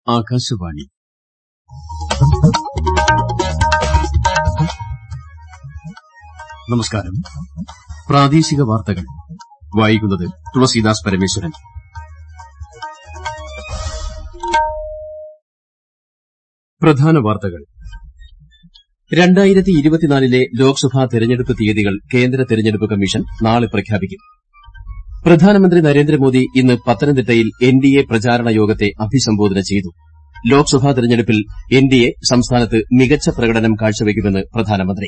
ആകാശവാണി നമസ്കാരം പ്രാദേശിക വാർത്തകൾ വായിക്കുന്നത് തുളസീദാസ് പരമേശ്വരൻ പ്രധാന വാർത്തകൾ രണ്ടായിരത്തി ഇരുപത്തിനാലിലെ ലോക്സഭാ തെരഞ്ഞെടുപ്പ് തീയതികൾ കേന്ദ്ര തെരഞ്ഞെടുപ്പ് കമ്മീഷൻ നാളെ പ്രഖ്യാപിക്കും പ്രധാനമന്ത്രി നരേന്ദ്രമോദി ഇന്ന് പത്തനംതിട്ടയിൽ എൻഡിഎ പ്രചാരണ യോഗത്തെ അഭിസംബോധന ചെയ്തു ലോക്സഭാ തെരഞ്ഞെടുപ്പിൽ എൻഡിഎ സംസ്ഥാനത്ത് മികച്ച പ്രകടനം കാഴ്ചവയ്ക്കുമെന്ന് പ്രധാനമന്ത്രി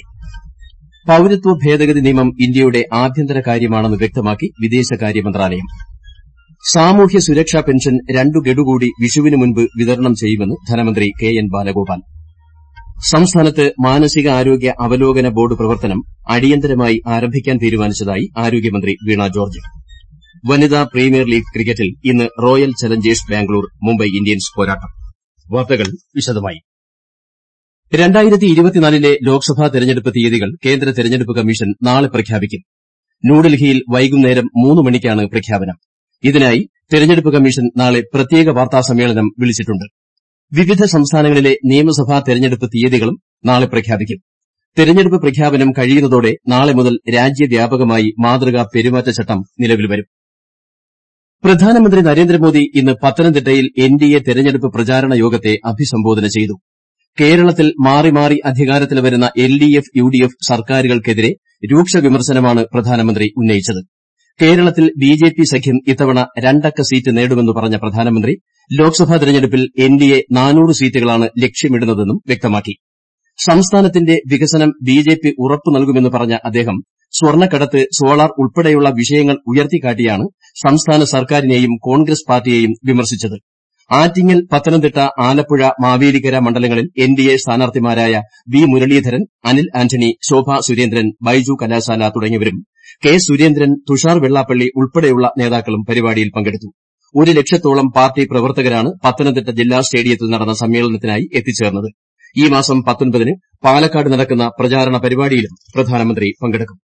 പൌരത്വ ഭേദഗതി നിയമം ഇന്ത്യയുടെ ആഭ്യന്തര കാര്യമാണെന്ന് വ്യക്തമാക്കി വിദേശകാര്യ മന്ത്രാലയം സാമൂഹ്യ സുരക്ഷാ പെൻഷൻ രണ്ടു ഗഡു കൂടി വിഷുവിന് മുൻപ് വിതരണം ചെയ്യുമെന്ന് ധനമന്ത്രി കെ എൻ ബാലഗോപാൽ സംസ്ഥാനത്ത് മാനസികാരോഗ്യ അവലോകന ബോർഡ് പ്രവർത്തനം അടിയന്തരമായി ആരംഭിക്കാൻ തീരുമാനിച്ചതായി ആരോഗ്യമന്ത്രി വീണ ജോർജ് വനിതാ പ്രീമിയർ ലീഗ് ക്രിക്കറ്റിൽ ഇന്ന് Royal Challengers Bangalore Mumbai Indians പോരാട്ടം വാർത്തകൾ വിശദമായി രണ്ടായിരത്തി ഇരുപത്തിനാലിലെ ലോക്സഭാ തെരഞ്ഞെടുപ്പ് തീയതികൾ കേന്ദ്ര തെരഞ്ഞെടുപ്പ് കമ്മീഷൻ നാളെ പ്രഖ്യാപിക്കും ന്യൂഡൽഹിയിൽ വൈകുന്നേരം മൂന്ന് മണിക്കാണ് പ്രഖ്യാപനം ഇതിനായി തെരഞ്ഞെടുപ്പ് കമ്മീഷൻ നാളെ പ്രത്യേക വാർത്താ സമ്മേളനം വിളിച്ചിട്ടുണ്ട് വിവിധ സംസ്ഥാനങ്ങളിലെ നിയമസഭാ തെരഞ്ഞെടുപ്പ് തീയതികളും നാളെ പ്രഖ്യാപിക്കും തെരഞ്ഞെടുപ്പ് പ്രഖ്യാപനം കഴിയുന്നതോടെ നാളെ മുതൽ രാജ്യവ്യാപകമായി മാതൃകാ പെരുമാറ്റച്ചട്ടം നിലവിൽ വരും പ്രധാനമന്ത്രി നരേന്ദ്രമോദി ഇന്ന് പത്തനംതിട്ടയിൽ എൻഡിഎ തെരഞ്ഞെടുപ്പ് പ്രചാരണ യോഗത്തെ അഭിസംബോധന ചെയ്തു കേരളത്തിൽ മാറി മാറി അധികാരത്തിൽ വരുന്ന എൽഡിഎഫ് യുഡിഎഫ് സർക്കാരുകൾക്കെതിരെ രൂക്ഷ വിമർശനമാണ് പ്രധാനമന്ത്രി ഉന്നയിച്ചത് കേരളത്തിൽ ബിജെപി സഖ്യം ഇത്തവണ രണ്ടക്ക സീറ്റ് നേടുമെന്ന് പറഞ്ഞ പ്രധാനമന്ത്രി ലോക്സഭാ തെരഞ്ഞെടുപ്പിൽ എൻഡിഎ നാനൂറ് സീറ്റുകളാണ് ലക്ഷ്യമിടുന്നതെന്നും വ്യക്തമാക്കി സംസ്ഥാനത്തിന്റെ വികസനം ബിജെപി ഉറപ്പു നൽകുമെന്ന് പറഞ്ഞ അദ്ദേഹം സ്വർണ്ണക്കടത്ത് സോളാർ ഉൾപ്പെടെയുള്ള വിഷയങ്ങൾ ഉയർത്തിക്കാട്ടിയാണ് സംസ്ഥാന സർക്കാരിനെയും കോൺഗ്രസ് പാർട്ടിയെയും വിമർശിച്ചത് ആറ്റിങ്ങൽ പത്തനംതിട്ട ആലപ്പുഴ മാവേലിക്കര മണ്ഡലങ്ങളിൽ എൻഡിഎ സ്ഥാനാർത്ഥിമാരായ വി മുരളീധരൻ അനിൽ ആന്റണി ശോഭ സുരേന്ദ്രൻ ബൈജു കലാശാല തുടങ്ങിയവരും കെ സുരേന്ദ്രൻ തുഷാർ വെള്ളാപ്പള്ളി ഉൾപ്പെടെയുള്ള നേതാക്കളും പരിപാടിയിൽ പങ്കെടുത്തു ഒരു ലക്ഷത്തോളം പാർട്ടി പ്രവർത്തകരാണ് പത്തനംതിട്ട ജില്ലാ സ്റ്റേഡിയത്തിൽ നടന്ന സമ്മേളനത്തിനായി എത്തിച്ചേർന്നത് ഈ മാസം പത്തൊൻപതിന് പാലക്കാട് നടക്കുന്ന പ്രചാരണ പരിപാടിയിലും പ്രധാനമന്ത്രി പങ്കെടുക്കും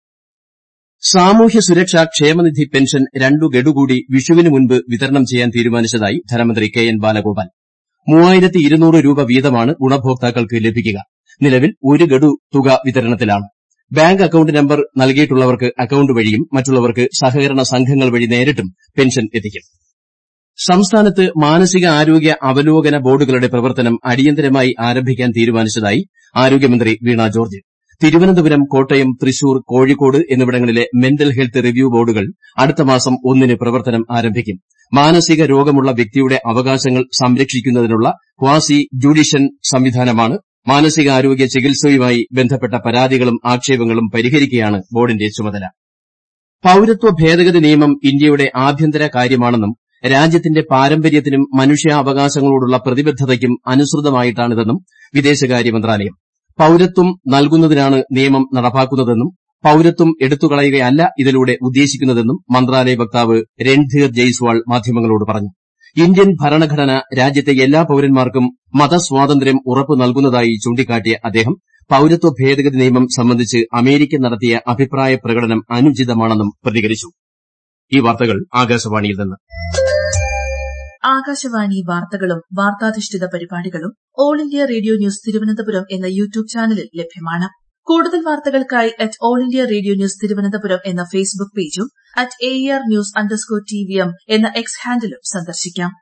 സാമൂഹ്യ സുരക്ഷാ ക്ഷേമനിധി പെൻഷൻ രണ്ടു ഗഡു കൂടി വിഷുവിന് മുൻപ് വിതരണം ചെയ്യാൻ തീരുമാനിച്ചതായി ധനമന്ത്രി കെ എൻ ബാലഗോപാൽ മൂവായിരത്തി ഇരുന്നൂറ് രൂപ വീതമാണ് ഗുണഭോക്താക്കൾക്ക് ലഭിക്കുക നിലവിൽ ഒരു ഗഡു തുക വിതരണത്തിലാണ് ബാങ്ക് അക്കൌണ്ട് നമ്പർ നൽകിയിട്ടുള്ളവർക്ക് അക്കൌണ്ട് വഴിയും മറ്റുള്ളവർക്ക് സഹകരണ സംഘങ്ങൾ വഴി നേരിട്ടും പെൻഷൻ എത്തിക്കും സംസ്ഥാനത്ത് മാനസിക ആരോഗ്യ അവലോകന ബോർഡുകളുടെ പ്രവർത്തനം അടിയന്തരമായി ആരംഭിക്കാൻ തീരുമാനിച്ചതായി ആരോഗ്യമന്ത്രി വീണ ജോർജ് തിരുവനന്തപുരം കോട്ടയം തൃശൂർ കോഴിക്കോട് എന്നിവിടങ്ങളിലെ മെന്റൽ ഹെൽത്ത് റിവ്യൂ ബോർഡുകൾ അടുത്ത മാസം ഒന്നിന് പ്രവർത്തനം ആരംഭിക്കും മാനസിക രോഗമുള്ള വ്യക്തിയുടെ അവകാശങ്ങൾ സംരക്ഷിക്കുന്നതിനുള്ള ക്വാസി ജുഡീഷ്യൻ സംവിധാനമാണ് മാനസികാരോഗ്യ ചികിത്സയുമായി ബന്ധപ്പെട്ട പരാതികളും ആക്ഷേപങ്ങളും പരിഹരിക്കുകയാണ് ബോർഡിന്റെ ചുമതല പൌരത്വ ഭേദഗതി നിയമം ഇന്ത്യയുടെ ആഭ്യന്തര കാര്യമാണെന്നും രാജ്യത്തിന്റെ പാരമ്പര്യത്തിനും മനുഷ്യാവകാശങ്ങളോടുള്ള പ്രതിബദ്ധതയ്ക്കും അനുസൃതമായിട്ടാണിതെന്നും വിദേശകാര്യ മന്ത്രാലയം പൌരത്വം നൽകുന്നതിനാണ് നിയമം നടപ്പാക്കുന്നതെന്നും പൌരത്വം എടുത്തുകളയുകയല്ല ഇതിലൂടെ ഉദ്ദേശിക്കുന്നതെന്നും മന്ത്രാലയ വക്താവ് രൺധീർ ജയ്സ്വാൾ മാധ്യമങ്ങളോട് പറഞ്ഞു ഇന്ത്യൻ ഭരണഘടന രാജ്യത്തെ എല്ലാ പൌരന്മാർക്കും മതസ്വാതന്ത്ര്യം ഉറപ്പു നൽകുന്നതായി ചൂണ്ടിക്കാട്ടിയ അദ്ദേഹം പൌരത്വ ഭേദഗതി നിയമം സംബന്ധിച്ച് അമേരിക്ക നടത്തിയ അഭിപ്രായ പ്രകടനം അനുചിതമാണെന്നും പ്രതികരിച്ചു ഈ വാർത്തകൾ ആകാശവാണിയിൽ നിന്ന് ആകാശവാണി വാർത്തകളും വാർത്താധിഷ്ഠിത പരിപാടികളും All India Radio News Thiruvananthapuram എന്ന യൂട്യൂബ് ചാനലിൽ ലഭ്യമാണ് കൂടുതൽ വാർത്തകൾക്കായി at All India Radio News Thiruvananthapuram എന്ന ഫേസ്ബുക്ക് പേജും at A R news underscore T V M എന്ന എക്സ് ഹാൻഡിലും സന്ദർശിക്കാം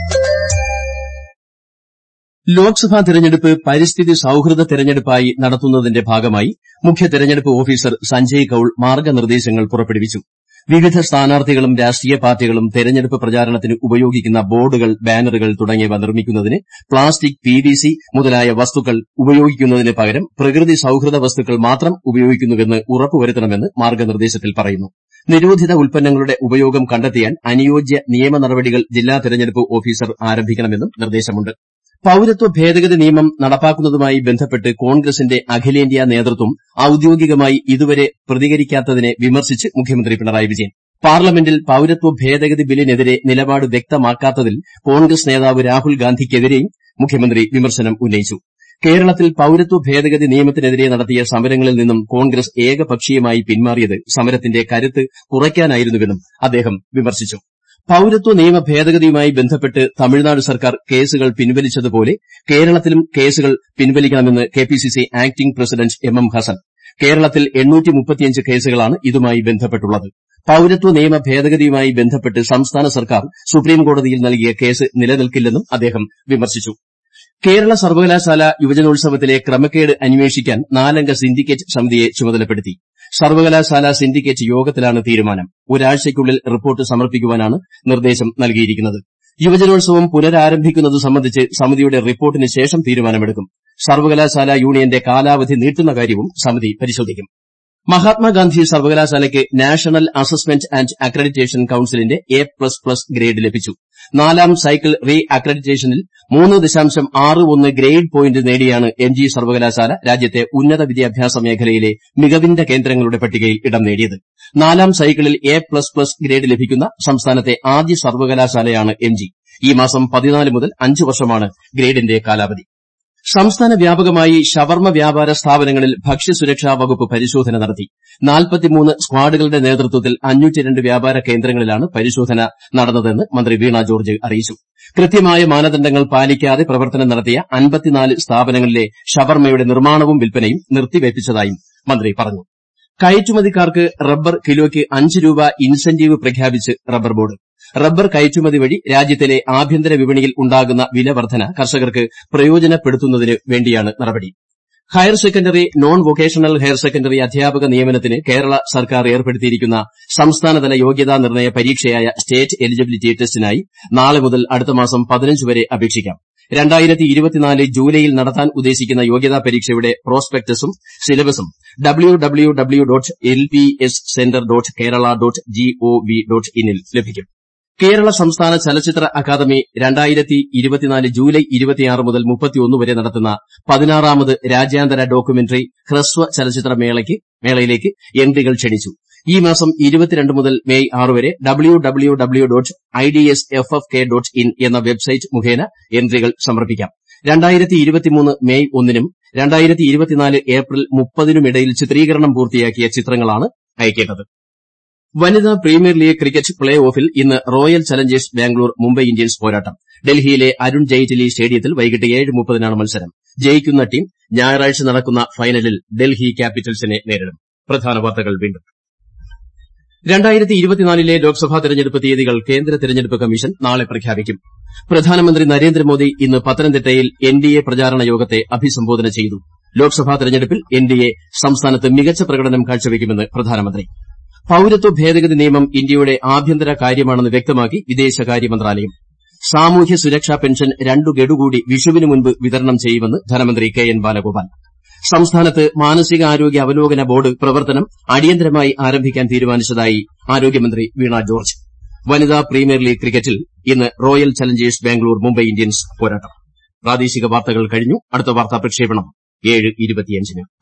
ലോക്സഭാ തെരഞ്ഞെടുപ്പ് പരിസ്ഥിതി സൌഹൃദ തെരഞ്ഞെടുപ്പായി നടത്തുന്നതിന്റെ ഭാഗമായി മുഖ്യ തെരഞ്ഞെടുപ്പ് ഓഫീസർ സഞ്ജയ് കൌൾ മാർഗ്ഗനിർദ്ദേശങ്ങൾ പുറപ്പെടുവിച്ചു വിവിധ സ്ഥാനാർത്ഥികളും രാഷ്ട്രീയ പാർട്ടികളും തെരഞ്ഞെടുപ്പ് പ്രചാരണത്തിന് ഉപയോഗിക്കുന്ന ബോർഡുകൾ ബാനറുകൾ തുടങ്ങിയവ നിർമ്മിക്കുന്നതിന് പ്ലാസ്റ്റിക് പിവിസി മുതലായ വസ്തുക്കൾ ഉപയോഗിക്കുന്നതിന് പകരം പ്രകൃതി സൌഹൃദ വസ്തുക്കൾ മാത്രം ഉപയോഗിക്കുന്നുവെന്ന് ഉറപ്പുവരുത്തണമെന്ന് മാർഗ്ഗനിർദ്ദേശത്തിൽ പറയുന്നു നിരോധിത ഉൽപ്പന്നങ്ങളുടെ ഉപയോഗം കണ്ടെത്തിയാൽ അനുയോജ്യ നിയമ നടപടികൾ ജില്ലാ തെരഞ്ഞെടുപ്പ് ഓഫീസർ ആരംഭിക്കണമെന്നും നിർദ്ദേശമുണ്ട് പൌരത്വ ഭേദഗതി നിയമം നടപ്പാക്കുന്നതുമായി ബന്ധപ്പെട്ട് കോൺഗ്രസിന്റെ അഖിലേന്ത്യാ നേതൃത്വം ഔദ്യോഗികമായി ഇതുവരെ പ്രതികരിക്കാത്തതിനെ വിമർശിച്ച് മുഖ്യമന്ത്രി പിണറായി വിജയൻ പാർലമെന്റിൽ പൌരത്വ ഭേദഗതി ബില്ലിനെതിരെ നിലപാട് വ്യക്തമാക്കാത്തതിൽ കോൺഗ്രസ് നേതാവ് രാഹുൽ ഗാന്ധിക്കെതിരെയും മുഖ്യമന്ത്രി വിമർശനം ഉന്നയിച്ചു കേരളത്തിൽ പൌരത്വ ഭേദഗതി നിയമത്തിനെതിരെ നടത്തിയ സമരങ്ങളിൽ നിന്നും കോൺഗ്രസ് ഏകപക്ഷീയമായി പിന്മാറിയത് സമരത്തിന്റെ കരുത്ത് കുറയ്ക്കാനായിരുന്നുവെന്നും അദ്ദേഹം വിമർശിച്ചു പൌരത്വ നിയമ ഭേദഗതിയുമായി ബന്ധപ്പെട്ട് തമിഴ്നാട് സർക്കാർ കേസുകൾ പിൻവലിച്ചതുപോലെ കേരളത്തിലും കേസുകൾ പിൻവലിക്കണമെന്ന് KPCC acting president M M Hassan കേരളത്തിൽ കേസുകളാണ് ഇതുമായി ബന്ധപ്പെട്ടുള്ളത് പൌരത്വ നിയമ ഭേദഗതിയുമായി ബന്ധപ്പെട്ട് സംസ്ഥാന സർക്കാർ സുപ്രീംകോടതിയിൽ നൽകിയ കേസ് നിലനിൽക്കില്ലെന്നും അദ്ദേഹം വിമർശിച്ചു കേരള സർവകലാശാല യുവജനോത്സവത്തിലെ ക്രമക്കേട് അന്വേഷിക്കാൻ നാലംഗ സിൻഡിക്കേറ്റ് സമിതിയെ ചുമതലപ്പെടുത്തി സർവകലാശാല സിൻഡിക്കേറ്റ് യോഗത്തിലാണ് തീരുമാനം ഒരാഴ്ചയ്ക്കുള്ളിൽ റിപ്പോർട്ട് സമർപ്പിക്കുവാനാണ് നിർദ്ദേശം നൽകിയിരിക്കുന്നത് യുവജനോത്സവം പുനരാരംഭിക്കുന്നത് സംബന്ധിച്ച് സമിതിയുടെ റിപ്പോർട്ടിന് ശേഷം തീരുമാനമെടുക്കും സർവകലാശാല യൂണിയന്റെ കാലാവധി നീട്ടുന്ന കാര്യവും സമിതി പരിശോധിക്കും മഹാത്മാഗാന്ധി സർവകലാശാലയ്ക്ക് നാഷണൽ അസസ്മെന്റ് ആന്റ് അക്രഡിറ്റേഷൻ കൌൺസിലിന്റെ എ പ്ലസ് പ്ലസ് ഗ്രേഡ് ലഭിച്ചു നാലാം സൈക്കിൾ റീ അക്രഡിറ്റേഷനിൽ മൂന്ന് ദശാംശം ആറ് ഒന്ന് ഗ്രേഡ് പോയിന്റ് നേടിയാണ് എം ജി സർവകലാശാല രാജ്യത്തെ ഉന്നത വിദ്യാഭ്യാസ മേഖലയിലെ മികവിന്റെ കേന്ദ്രങ്ങളുടെ പട്ടികയിൽ ഇടം നേടിയത് നാലാം സൈക്കിളിൽ എ പ്ലസ് പ്ലസ് ഗ്രേഡ് ലഭിക്കുന്ന സംസ്ഥാനത്തെ ആദ്യ സർവകലാശാലയാണ് എം ജി ഈ മാസം പതിനാല് മുതൽ അഞ്ച് വർഷമാണ് ഗ്രേഡിന്റെ കാലാവധി സംസ്ഥാന വ്യാപകമായി ഷവർമ്മ വ്യാപാര സ്ഥാപനങ്ങളിൽ ഭക്ഷ്യസുരക്ഷാ വകുപ്പ് പരിശോധന നടത്തി സ്ക്വാഡുകളുടെ നേതൃത്വത്തിൽ വ്യാപാര കേന്ദ്രങ്ങളിലാണ് പരിശോധന നടന്നതെന്ന് മന്ത്രി വീണ ജോർജ് അറിയിച്ചു കൃത്യമായ മാനദണ്ഡങ്ങൾ പാലിക്കാതെ പ്രവർത്തനം നടത്തിയ സ്ഥാപനങ്ങളിലെ ഷവർമ്മയുടെ നിർമ്മാണവും വിൽപ്പനയും നിർത്തിവെപ്പിച്ചതായും മന്ത്രി പറഞ്ഞു കയറ്റുമതിക്കാർക്ക് റബ്ബർ കിലോയ്ക്ക് അഞ്ച് രൂപ ഇൻസെന്റീവ് പ്രഖ്യാപിച്ച് റബ്ബർ ബോർഡ് റബ്ബർ കയറ്റുമതി വഴി രാജ്യത്തിലെ ആഭ്യന്തര വിപണിയിൽ ഉണ്ടാകുന്ന വില വർദ്ധന കർഷകർക്ക് പ്രയോജനപ്പെടുത്തുന്നതിന് വേണ്ടിയാണ് നടപടി higher secondary non vocational higher secondary അധ്യാപക നിയമനത്തിന് കേരള സർക്കാർ ഏർപ്പെടുത്തിയിരിക്കുന്ന സംസ്ഥാനതല യോഗ്യതാ നിർണ്ണയ പരീക്ഷയായ സ്റ്റേറ്റ് എലിജിബിലിറ്റി ടെസ്റ്റിനായി നാളെ മുതൽ അടുത്ത മാസം പതിനഞ്ച് വരെ അപേക്ഷിക്കാം ജൂലൈയിൽ നടത്താൻ ഉദ്ദേശിക്കുന്ന യോഗ്യതാ പരീക്ഷയുടെ പ്രോസ്പെക്ടസും സിലബസും W W W dot L P S centre dot Kerala dot gov dot ഇനിൽ ലഭിക്കും കേരള സംസ്ഥാന ചലച്ചിത്ര അക്കാദമി ജൂലൈ മുതൽ വരെ നടത്തുന്ന പതിനാറാമത് രാജ്യാന്തര ഡോക്യുമെന്ററി ഹ്രസ്വ ചലച്ചിത്ര മേളയിലേക്ക് എൻട്രികൾ ക്ഷണിച്ചു ഈ മാസം മുതൽ മെയ് ആറ് വരെ W W W dot I D S F F K dot in എന്ന വെബ്സൈറ്റ് മുഖേന എൻട്രികൾ സമർപ്പിക്കാം മെയ് ഒന്നിനും ഏപ്രിൽ മുപ്പതിനുമിടയിൽ ചിത്രീകരണം പൂർത്തിയാക്കിയ ചിത്രങ്ങളാണ് അയക്കേണ്ടത് വനിതാ പ്രീമിയർ ലീഗ് ക്രിക്കറ്റ് പ്ലേ ഓഫിൽ ഇന്ന് Royal Challengers Bangalore Mumbai Indians പോരാട്ടം ഡൽഹിയിലെ അരുൺ ജെയ്റ്റ്ലി സ്റ്റേഡിയത്തിൽ വൈകിട്ട് ഏഴ് മുപ്പതിനാണ് മത്സരം ജയിക്കുന്ന ടീം ഞായറാഴ്ച നടക്കുന്ന ഫൈനലിൽ ഡൽഹി ക്യാപിറ്റൽസിനെ നേരിടും പ്രധാന വാർത്തകൾ വീണ്ടും ലെ ലോക്സഭാ തെരഞ്ഞെടുപ്പ് തീയതികൾ കേന്ദ്ര തെരഞ്ഞെടുപ്പ് കമ്മീഷൻ നാളെ പ്രഖ്യാപിക്കും പ്രധാനമന്ത്രി നരേന്ദ്രമോദി ഇന്ന് പത്തനംതിട്ടയിൽ എൻഡിഎ പ്രചാരണ യോഗത്തെ അഭിസംബോധന ചെയ്തു ലോക്സഭാ തെരഞ്ഞെടുപ്പിൽ എൻഡിഎ സംസ്ഥാനത്ത് മികച്ച പ്രകടനം കാഴ്ചവെക്കുമെന്ന് പ്രധാനമന്ത്രി പൌരത്വ ഭേദഗതി നിയമം ഇന്ത്യയുടെ ആഭ്യന്തര കാര്യമാണെന്ന് വ്യക്തമാക്കി വിദേശകാര്യ മന്ത്രാലയം സാമൂഹ്യ സുരക്ഷാ പെൻഷൻ രണ്ടു ഗഡു കൂടി വിഷുവിന് മുൻപ് വിതരണം ചെയ്യുമെന്ന് ധനമന്ത്രി കെ എൻ ബാലഗോപാൽ സംസ്ഥാനത്ത് മാനസികാരോഗ്യ അവലോകന ബോർഡ് പ്രവർത്തനം അടിയന്തരമായി ആരംഭിക്കാൻ തീരുമാനിച്ചതായി ആരോഗ്യമന്ത്രി വീണ ജോർജ് വനിതാ പ്രീമിയർ ലീഗ് ക്രിക്കറ്റിൽ ഇന്ന് Royal Challengers Bangalore Mumbai Indians പോരാട്ടം പ്രാദേശിക വാർത്തകൾ കഴിഞ്ഞു അടുത്ത വാർത്താ പ്രക്ഷേപണം ഏഴ് ഇരുപത്തിയഞ്ചിന്